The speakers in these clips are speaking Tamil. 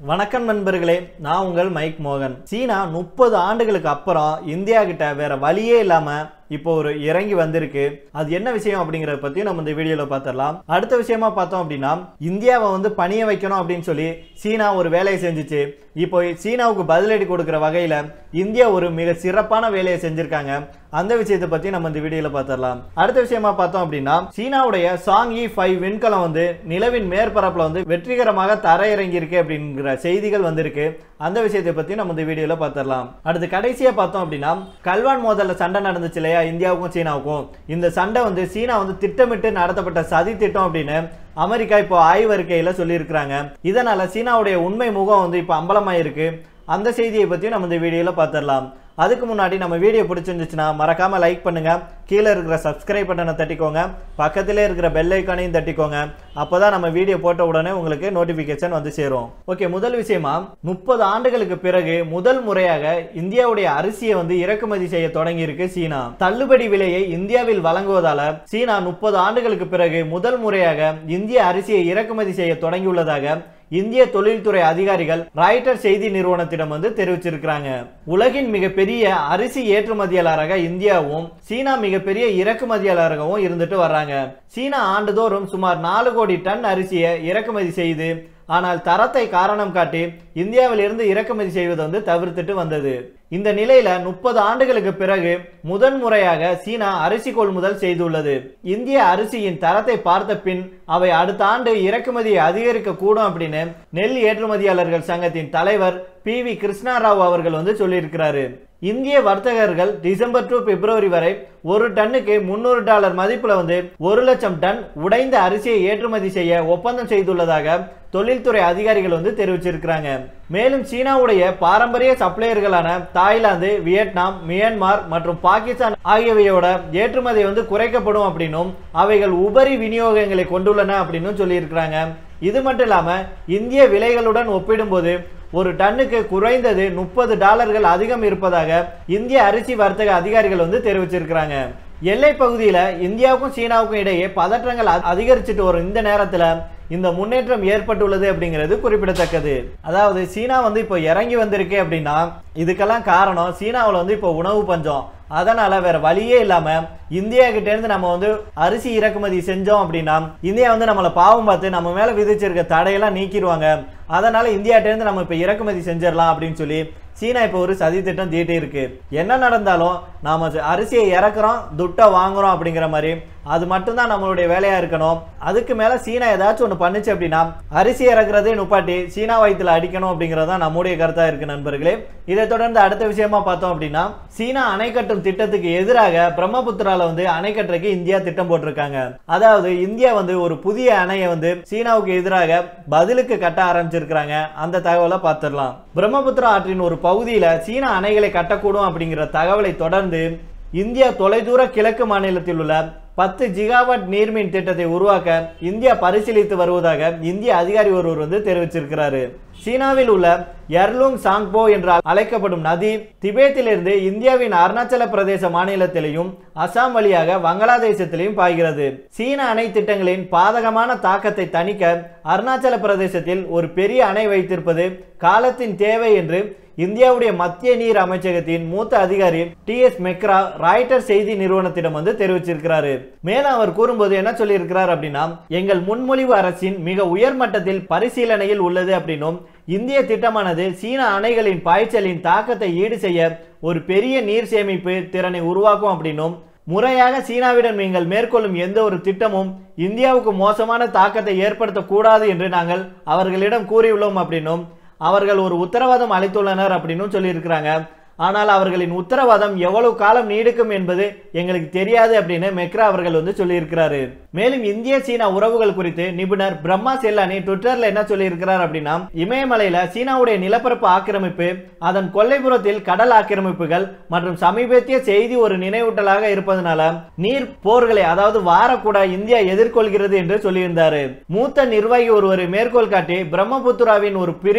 வணக்கம் நண்பர்களே நான் உங்கள் மைக் மோகன் சீனா முப்பது ஆண்டுகளுக்கு அப்புறம் இந்தியா கிட்ட வேற வழியே இல்லாம இப்போ ஒரு இறங்கி வந்திருக்கு அது என்ன விஷயம் அப்படிங்கறத பத்தி நம்ம இந்த வீடியோல பார்த்துடலாம் அடுத்த விஷயமா பார்த்தோம் அப்படின்னா இந்தியாவை வந்து பணிய வைக்கணும் அப்படின்னு சொல்லி சீனா ஒரு வேலையை செஞ்சுச்சு இப்போ சீனாவுக்கு பதிலடி கொடுக்கிற வகையில இந்தியா ஒரு மிக சிறப்பான வேலையை செஞ்சிருக்காங்க அந்த விஷயத்தை பத்தி நம்ம இந்த வீடியோல பார்த்துடலாம் அடுத்த விஷயமா பார்த்தோம் அப்படின்னா சீனாவுடைய சாங் இ ஃபைவ் விண்கலம் வந்து நிலவின் மேற்பரப்புல வந்து வெற்றிகரமாக தரையிறங்கி இருக்கு அப்படிங்கிற செய்திகள் வந்திருக்கு அந்த விஷயத்தை பத்தி நம்ம இந்த வீடியோல பார்த்துடலாம் அடுத்து கடைசியா பார்த்தோம் அப்படின்னா கல்வான் மோதல்ல சண்டை நடந்துச்சு இல்லையா இந்தியாவுக்கும் சீனாவுக்கும் இந்த சண்டை வந்து சீனா வந்து திட்டமிட்டு நடத்தப்பட்ட சதி திட்டம் அப்படின்னு அமெரிக்கா இப்போ ஆய்வறிக்கையில சொல்லியிருக்கிறாங்க இதனால சீனாவுடைய உண்மை முகம் வந்து இப்போ அம்பலமாயிருக்கு அந்த செய்தியை பத்தி நம்ம இந்த வீடியோல பார்த்துடலாம் அதுக்கு முன்னாடி நம்ம வீடியோ பிடிச்சிருந்துச்சுன்னா மறக்காம லைக் பண்ணுங்க கீழே இருக்கிற சப்ஸ்கிரைப் பட்டனை தட்டிக்கோங்க பக்கத்திலே இருக்கிற பெல் ஐக்கானையும் தட்டிக்கோங்க அப்பதான் நம்ம வீடியோ போட்ட உடனே உங்களுக்கு நோட்டிபிகேஷன் வந்து சேரும் ஓகே முதல் விஷயமா முப்பது ஆண்டுகளுக்கு பிறகு முதல் முறையாக இந்தியாவுடைய அரிசியை வந்து இறக்குமதி செய்ய தொடங்கி இருக்கு சீனா தள்ளுபடி விலையை இந்தியாவில் வழங்குவதால சீனா முப்பது ஆண்டுகளுக்கு பிறகு முதல் முறையாக இந்திய அரிசியை இறக்குமதி செய்ய தொடங்கியுள்ளதாக இந்திய தொழில்துறை அதிகாரிகள் ராய்டர் செய்தி நிறுவனத்திடம் வந்து தெரிவிச்சிருக்கிறாங்க உலகின் மிகப்பெரிய அரிசி ஏற்றுமதியாளராக இந்தியாவும் சீனா மிகப்பெரிய இறக்குமதியாளராகவும் இருந்துட்டு வர்றாங்க சீனா ஆண்டுதோறும் சுமார் நாலு கோடி டன் அரிசியை இறக்குமதி செய்து ஆனால் தரத்தை காரணம் காட்டி இந்தியாவில் இருந்து இறக்குமதி செய்வதை வந்து தவிர்த்துட்டு வந்தது இந்த நிலையில முப்பது ஆண்டுகளுக்கு பிறகு முதன் முறையாக சீனா அரிசி கொள்முதல் செய்துள்ளது இந்திய அரிசியின் தரத்தை பார்த்த பின் அவை அடுத்த ஆண்டு இறக்குமதியை அதிகரிக்க கூடும் அப்படின்னு நெல் ஏற்றுமதியாளர்கள் சங்கத்தின் தலைவர் பி வி கிருஷ்ணாராவ் அவர்கள் வந்து சொல்லியிருக்கிறாரு இந்திய வர்த்தகர்கள் டிசம்பர் டு பிப்ரவரி வரை ஒரு டன்னுக்கு முன்னூறு டாலர் மதிப்புல வந்து ஒரு லட்சம் டன் உடைந்த அரிசியை ஏற்றுமதி செய்ய ஒப்பந்தம் செய்துள்ளதாக தொழில்துறை அதிகாரிகள் வந்து தெரிவிச்சிருக்கிறாங்க மேலும் சீனாவுடைய பாரம்பரிய சப்ளையர்களான தாய்லாந்து வியட்நாம் மியான்மார் மற்றும் பாகிஸ்தான் ஆகியவையோட ஏற்றுமதி வந்து குறைக்கப்படும் அப்படின்னும் அவைகள் உபரி விநியோகங்களை கொண்டுள்ளன அப்படின்னு சொல்லியிருக்கிறாங்க இது மட்டும் இல்லாம இந்திய விலைகளுடன் ஒப்பிடும்போது ஒரு டன்னுக்கு குறைந்தது முப்பது டாலர்கள் அதிகம் இருப்பதாக இந்திய அரிசி வர்த்தக அதிகாரிகள் வந்து தெரிவிச்சிருக்கிறாங்க எல்லை பகுதியில் இந்தியாவுக்கும் சீனாவுக்கும் இடையே பதற்றங்கள் அ- அதிகரிச்சுட்டு வரும் இந்த நேரத்தில் இந்த முன்னேற்றம் ஏற்பட்டுள்ளது அப்படிங்கிறது குறிப்பிடத்தக்கது அதாவது சீனா வந்து இப்போ இறங்கி வந்திருக்கு அப்படின்னா இதுக்கெல்லாம் காரணம் சீனாவில் வந்து இப்போ உணவு பஞ்சம் அதனால வேற வழியே இல்லாம இந்தியா கிட்ட இருந்து நம்ம வந்து அரிசி இறக்குமதி செஞ்சோம் அப்படின்னா இந்தியா வந்து நம்மளை பாவம் பார்த்து நம்ம மேல விதிச்சிருக்க தடையெல்லாம் நீக்கிடுவாங்க அதனால இந்தியாட்ட இருந்து நம்ம இப்ப இறக்குமதி செஞ்சிடலாம் அப்படின்னு சொல்லி சீனா இப்போ ஒரு சதி திட்டம் தீட்டி இருக்கு என்ன நடந்தாலும் நாம அரிசியை இறக்குறோம் துட்டை வாங்குறோம் அப்படிங்கிற மாதிரி அது மட்டும்தான் நம்மளுடைய வேலையா இருக்கணும் அதுக்கு மேல சீனா ஏதாச்சும் ஒன்று பண்ணுச்சு அப்படின்னா அரிசி இறக்குறதே நுப்பாட்டி சீனா வயிற்றுல அடிக்கணும் அப்படிங்கிறது தான் நம்முடைய கருத்தா இருக்கு நண்பர்களே இதை தொடர்ந்து அடுத்த விஷயமா பார்த்தோம் அப்படின்னா சீனா அணை கட்டும் திட்டத்துக்கு எதிராக பிரம்மபுத்திரால வந்து அணை கட்டுறதுக்கு இந்தியா திட்டம் போட்டிருக்காங்க அதாவது இந்தியா வந்து ஒரு புதிய அணையை வந்து சீனாவுக்கு எதிராக பதிலுக்கு கட்ட ஆரம்பிச்சிருக்கிறாங்க அந்த தகவலை பார்த்துடலாம் பிரம்மபுத்திரா ஆற்றின் ஒரு பகுதியில சீனா அணைகளை கட்டக்கூடும் அப்படிங்கிற தகவலை தொடர்ந்து இந்தியா தொலைதூர கிழக்கு மாநிலத்தில் உள்ள பத்து ஜிகாவாட் நீர்மின் திட்டத்தை உருவாக்க இந்தியா பரிசீலித்து வருவதாக இந்திய அதிகாரி ஒருவர் வந்து தெரிவிச்சிருக்கிறாரு சீனாவில் உள்ள எர்லுங் சாங்போ என்று அழைக்கப்படும் நதி திபேத்திலிருந்து இந்தியாவின் அருணாச்சல பிரதேச மாநிலத்திலையும் அசாம் வழியாக வங்காளதேசத்திலையும் பாய்கிறது சீன அணை திட்டங்களின் பாதகமான தாக்கத்தை தணிக்க அருணாச்சல பிரதேசத்தில் ஒரு பெரிய அணை வைத்திருப்பது காலத்தின் தேவை என்று இந்தியாவுடைய மத்திய நீர் அமைச்சகத்தின் மூத்த அதிகாரி டி எஸ் மெக்ரா ராய்டர் செய்தி நிறுவனத்திடம் வந்து தெரிவிச்சிருக்கிறாரு மேலும் அவர் கூறும்போது என்ன சொல்லியிருக்கிறார் அப்படின்னா எங்கள் முன்மொழிவு அரசின் மிக உயர் மட்டத்தில் பரிசீலனையில் உள்ளது அப்படின்னும் இந்திய திட்டமானது சீன அணைகளின் பாய்ச்சலின் தாக்கத்தை ஈடு செய்ய ஒரு பெரிய நீர் சேமிப்பு திறனை உருவாக்கும் அப்படின்னும் முறையாக சீனாவிடம் நீங்கள் மேற்கொள்ளும் எந்த ஒரு திட்டமும் இந்தியாவுக்கு மோசமான தாக்கத்தை ஏற்படுத்தக்கூடாது என்று நாங்கள் அவர்களிடம் கூறியுள்ளோம் அப்படின்னும் அவர்கள் ஒரு உத்தரவாதம் அளித்துள்ளனர் அப்படின்னு சொல்லியிருக்கிறாங்க ஆனால் அவர்களின் உத்தரவாதம் எவ்வளவு காலம் நீடிக்கும் என்பது எங்களுக்கு தெரியாது அப்படின்னு மெக்ரா அவர்கள் வந்து சொல்லியிருக்கிறாரு மேலும் இந்திய சீனா உறவுகள் குறித்து நிபுணர் பிரம்மா செல்லானி ட்விட்டர்ல என்ன சொல்லியிருக்கிறார் அப்படின்னா இமயமலையில சீனாவுடைய நிலப்பரப்பு ஆக்கிரமிப்பு அதன் கொல்லைப்புறத்தில் கடல் ஆக்கிரமிப்புகள் மற்றும் சமீபத்திய செய்தி ஒரு நினைவூட்டலாக இருப்பதனால நீர் போர்களை அதாவது வாரக்கூட இந்தியா எதிர்கொள்கிறது என்று சொல்லியிருந்தாரு மூத்த நிர்வாகி ஒருவர் மேற்கோள் காட்டி பிரம்மபுத்திராவின் ஒரு பிரிவில்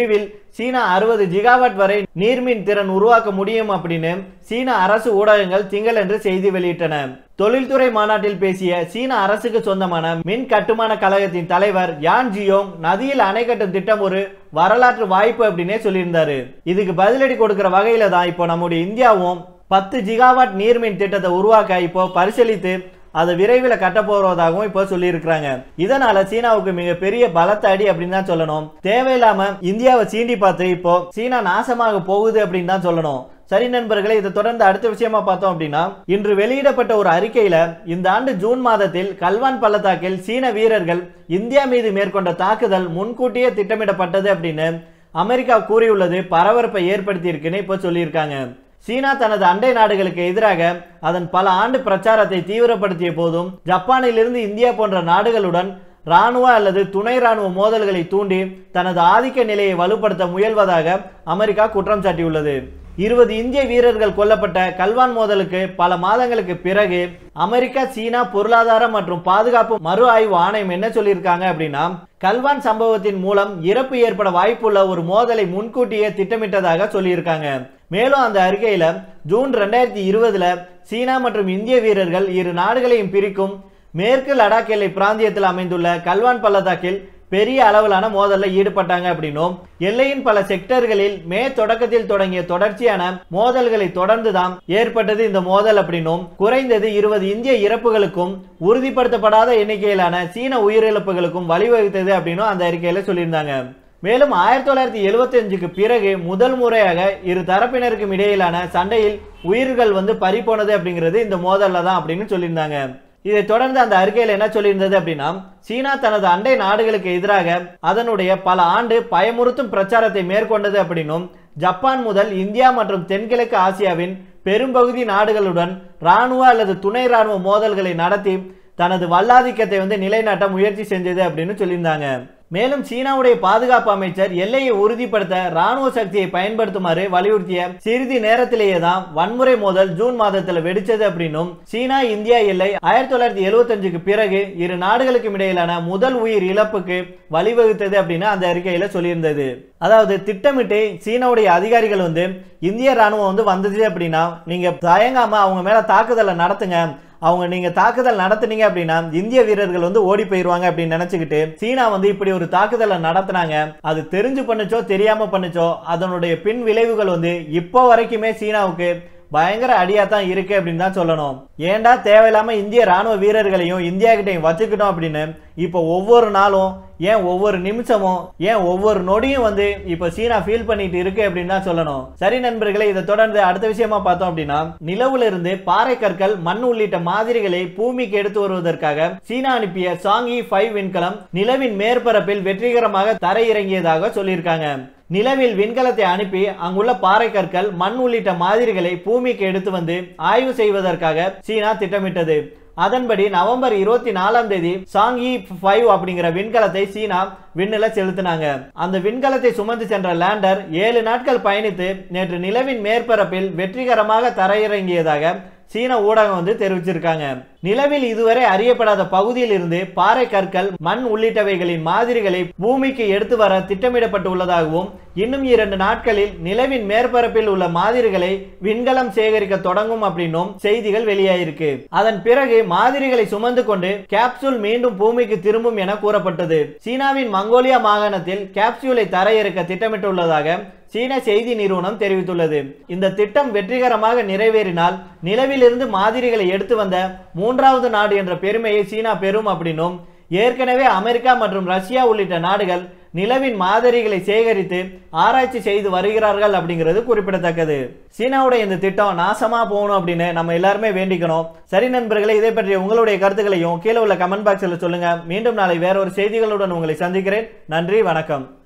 சீனா அறுபது ஜிகாவாட் வரை நீர்மின் திறன் உருவாக்க முடியும் அப்படின்னு சீன அரசு ஊடகங்கள் திங்களன்று செய்தி வெளியிட்டன தொழில்துறை மாநாட்டில் பேசிய சீன அரசுக்கு சொந்தமான மின் கட்டுமான கழகத்தின் தலைவர் யான் ஜியோங் நதியில் அணை கட்டும் திட்டம் ஒரு வரலாற்று வாய்ப்பு அப்படின்னே சொல்லியிருந்தாரு இதுக்கு பதிலடி கொடுக்கிற வகையில தான் இப்போ நம்முடைய இந்தியாவும் பத்து ஜிகாவாட் நீர்மின் திட்டத்தை உருவாக்க இப்போ பரிசீலித்து அதை விரைவில் கட்ட போறதாகவும் இப்போ சொல்லியிருக்கிறாங்க இதனால சீனாவுக்கு மிகப்பெரிய பலத்த அடி அப்படின்னு தான் சொல்லணும் தேவையில்லாம இந்தியாவை சீண்டி பார்த்து இப்போ சீனா நாசமாக போகுது அப்படின்னு தான் சொல்லணும் சரி நண்பர்களே இதை தொடர்ந்து அடுத்த விஷயமா பார்த்தோம் அப்படின்னா இன்று வெளியிடப்பட்ட ஒரு அறிக்கையில இந்த ஆண்டு ஜூன் மாதத்தில் கல்வான் பள்ளத்தாக்கில் சீன வீரர்கள் இந்தியா மீது மேற்கொண்ட தாக்குதல் முன்கூட்டியே திட்டமிடப்பட்டது அப்படின்னு அமெரிக்கா கூறியுள்ளது பரபரப்பை ஏற்படுத்தி இருக்குன்னு இப்போ சொல்லியிருக்காங்க சீனா தனது அண்டை நாடுகளுக்கு எதிராக அதன் பல ஆண்டு பிரச்சாரத்தை தீவிரப்படுத்திய போதும் ஜப்பானிலிருந்து இந்தியா போன்ற நாடுகளுடன் ராணுவ அல்லது துணை ராணுவ மோதல்களை தூண்டி தனது ஆதிக்க நிலையை வலுப்படுத்த முயல்வதாக அமெரிக்கா குற்றம் சாட்டியுள்ளது இருபது இந்திய வீரர்கள் கொல்லப்பட்ட கல்வான் மோதலுக்கு பல மாதங்களுக்கு பிறகு அமெரிக்கா சீனா பொருளாதார மற்றும் பாதுகாப்பு மறு ஆய்வு ஆணையம் என்ன சொல்லியிருக்காங்க அப்படின்னா கல்வான் சம்பவத்தின் மூலம் இறப்பு ஏற்பட வாய்ப்புள்ள ஒரு மோதலை முன்கூட்டியே திட்டமிட்டதாக சொல்லியிருக்காங்க மேலும் அந்த அறிக்கையில ஜூன் ரெண்டாயிரத்தி இருபதுல சீனா மற்றும் இந்திய வீரர்கள் இரு நாடுகளையும் பிரிக்கும் மேற்கு லடாக் எல்லை பிராந்தியத்தில் அமைந்துள்ள கல்வான் பள்ளத்தாக்கில் பெரிய அளவிலான மோதல்ல ஈடுபட்டாங்க அப்படின்னும் எல்லையின் பல செக்டர்களில் மே தொடக்கத்தில் தொடங்கிய தொடர்ச்சியான மோதல்களை தொடர்ந்துதான் ஏற்பட்டது இந்த மோதல் அப்படின்னும் குறைந்தது இருபது இந்திய இறப்புகளுக்கும் உறுதிப்படுத்தப்படாத எண்ணிக்கையிலான சீன உயிரிழப்புகளுக்கும் வழிவகுத்தது அப்படின்னும் அந்த அறிக்கையில சொல்லியிருந்தாங்க மேலும் ஆயிரத்தி தொள்ளாயிரத்தி எழுபத்தி அஞ்சுக்கு பிறகு முதல் முறையாக இரு தரப்பினருக்கும் இடையிலான சண்டையில் உயிர்கள் வந்து பறிபோனது அப்படிங்கிறது இந்த மோதல்ல தான் அப்படின்னு சொல்லியிருந்தாங்க இதை தொடர்ந்து அந்த அறிக்கையில் என்ன சொல்லியிருந்தது அப்படின்னா சீனா தனது அண்டை நாடுகளுக்கு எதிராக அதனுடைய பல ஆண்டு பயமுறுத்தும் பிரச்சாரத்தை மேற்கொண்டது அப்படின்னும் ஜப்பான் முதல் இந்தியா மற்றும் தென்கிழக்கு ஆசியாவின் பெரும்பகுதி நாடுகளுடன் ராணுவ அல்லது துணை ராணுவ மோதல்களை நடத்தி தனது வல்லாதிக்கத்தை வந்து நிலைநாட்ட முயற்சி செஞ்சது அப்படின்னு சொல்லியிருந்தாங்க மேலும் சீனாவுடைய பாதுகாப்பு அமைச்சர் எல்லையை உறுதிப்படுத்த ராணுவ சக்தியை பயன்படுத்துமாறு வலியுறுத்திய சிறிது நேரத்திலேயே தான் வன்முறை மோதல் ஜூன் மாதத்தில் வெடிச்சது அப்படின்னும் சீனா இந்தியா எல்லை ஆயிரத்தி தொள்ளாயிரத்தி எழுபத்தஞ்சுக்கு பிறகு இரு நாடுகளுக்கும் இடையிலான முதல் உயிர் இழப்புக்கு வழிவகுத்தது அப்படின்னு அந்த அறிக்கையில சொல்லியிருந்தது அதாவது திட்டமிட்டு சீனாவுடைய அதிகாரிகள் வந்து இந்திய ராணுவம் வந்து வந்தது அப்படின்னா நீங்க தயங்காம அவங்க மேல தாக்குதலை நடத்துங்க அவங்க நீங்க தாக்குதல் நடத்துனீங்க அப்படின்னா இந்திய வீரர்கள் வந்து ஓடி போயிருவாங்க அப்படின்னு நினைச்சுக்கிட்டு சீனா வந்து இப்படி ஒரு தாக்குதலை நடத்துனாங்க அது தெரிஞ்சு பண்ணுச்சோ தெரியாம பண்ணுச்சோ அதனுடைய பின் விளைவுகள் வந்து இப்போ வரைக்குமே சீனாவுக்கு பயங்கர அடியா தான் இருக்கு அப்படின்னு தான் சொல்லணும் ஏன்டா தேவையில்லாம இந்திய ராணுவ வீரர்களையும் இந்தியா கிட்டையும் வச்சுக்கிட்டோம் அப்படின்னு இப்போ ஒவ்வொரு நாளும் ஏன் ஒவ்வொரு நிமிஷமும் ஏன் ஒவ்வொரு நொடியும் வந்து இப்போ சீனா ஃபீல் பண்ணிட்டு இருக்கு அப்படின்னு தான் சொல்லணும் சரி நண்பர்களே இதை தொடர்ந்து அடுத்த விஷயமா பார்த்தோம் அப்படின்னா நிலவுல இருந்து பாறை கற்கள் மண் உள்ளிட்ட மாதிரிகளை பூமிக்கு எடுத்து வருவதற்காக சீனா அனுப்பிய சாங்கி ஃபைவ் விண்கலம் நிலவின் மேற்பரப்பில் வெற்றிகரமாக தரையிறங்கியதாக சொல்லியிருக்காங்க நிலவில் விண்கலத்தை அனுப்பி அங்குள்ள பாறை கற்கள் மண் உள்ளிட்ட மாதிரிகளை பூமிக்கு எடுத்து வந்து ஆய்வு செய்வதற்காக சீனா திட்டமிட்டது அதன்படி நவம்பர் இருபத்தி நாலாம் தேதி சாங்கி ஃபைவ் அப்படிங்கிற விண்கலத்தை சீனா விண்ணில செலுத்தினாங்க அந்த விண்கலத்தை சுமந்து சென்ற லேண்டர் ஏழு நாட்கள் பயணித்து நேற்று நிலவின் மேற்பரப்பில் வெற்றிகரமாக தரையிறங்கியதாக சீன ஊடகம் வந்து தெரிவிச்சிருக்காங்க நிலவில் இதுவரை அறியப்படாத பகுதியில் இருந்து பாறை கற்கள் மண் உள்ளிட்டவைகளின் மாதிரிகளை பூமிக்கு எடுத்து வர திட்டமிடப்பட்டு உள்ளதாகவும் இன்னும் இரண்டு நாட்களில் நிலவின் மேற்பரப்பில் உள்ள மாதிரிகளை விண்கலம் சேகரிக்க தொடங்கும் அப்படின்னும் செய்திகள் வெளியாயிருக்கு அதன் பிறகு மாதிரிகளை சுமந்து கொண்டு கேப்சூல் மீண்டும் பூமிக்கு திரும்பும் என கூறப்பட்டது சீனாவின் மங்கோலியா மாகாணத்தில் கேப்சூலை தரையிறக்க திட்டமிட்டுள்ளதாக சீன செய்தி நிறுவனம் தெரிவித்துள்ளது இந்த திட்டம் வெற்றிகரமாக நிறைவேறினால் நிலவிலிருந்து மாதிரிகளை எடுத்து வந்த மூன்றாவது நாடு என்ற பெருமையை சீனா பெறும் அப்படின்னும் ஏற்கனவே அமெரிக்கா மற்றும் ரஷ்யா உள்ளிட்ட நாடுகள் நிலவின் மாதிரிகளை சேகரித்து ஆராய்ச்சி செய்து வருகிறார்கள் அப்படிங்கிறது குறிப்பிடத்தக்கது சீனாவுடைய இந்த திட்டம் நாசமா போகணும் அப்படின்னு நம்ம எல்லாருமே வேண்டிக்கணும் சரி நண்பர்களே இதை பற்றிய உங்களுடைய கருத்துக்களையும் கீழே உள்ள கமெண்ட் பாக்ஸில் சொல்லுங்க மீண்டும் நாளை வேற ஒரு செய்திகளுடன் உங்களை சந்திக்கிறேன் நன்றி வணக்கம்